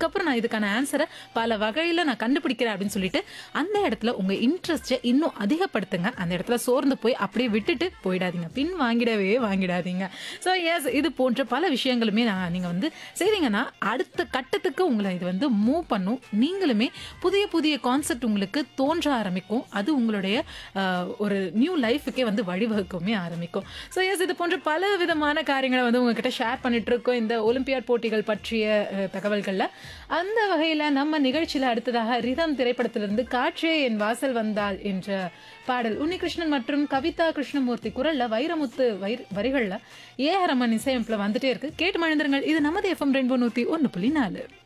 அதுக்கப்புறம் நான் இதுக்கான ஆன்சரை பல வகையில நான் கண்டுபிடிக்கிறேன் அப்படின்னு சொல்லிட்டு அந்த இடத்துல உங்க இன்ட்ரெஸ்ட்டை இன்னும் அதிகப்படுத்துங்க அந்த இடத்துல சோர்ந்து போய் அப்படியே விட்டுட்டு போயிடாதீங்க பின் வாங்கிடவே வாங்கிடாதீங்க ஸோ எஸ் இது போன்ற பல விஷயங்களுமே நான் நீங்கள் வந்து செய்றீங்கன்னா அடுத்த கட்டத்துக்கு உங்களை இது வந்து மூவ் பண்ணும் நீங்களுமே புதிய புதிய கான்செப்ட் உங்களுக்கு தோன்ற ஆரம்பிக்கும் அது உங்களுடைய ஆஹ், ஒரு நியூ லைஃபுக்கே வந்து வழிவகுக்கவுமே ஆரம்பிக்கும் ஸோ எஸ் இது போன்ற பல விதமான காரியங்களை வந்து உங்ககிட்ட ஷேர் பண்ணிட்டு இருக்கோம் இந்த ஒலிம்பியாட் போட்டிகள் பற்றிய அஹ், தகவல்கள்ல அந்த வகையில் நம்ம நிகழ்ச்சியில் அடுத்ததாக ரிதம் திரைப்படத்திலிருந்து காற்றே என் வாசல் வந்தால் என்ற பாடல் உன்னிகிருஷ்ணன் மற்றும் கவிதா கிருஷ்ணமூர்த்தி குரல்ல வைரமுத்து வைர வரிகள்ல ஏ ஆர் ரமன் இசையமைப்புல வந்துட்டே இருக்கு கேட்டு மழுந்துருங்கள் இது நமது எஃப்எம் ரெயின்போ நூத்தி ஒன்று புள்ளி நாலு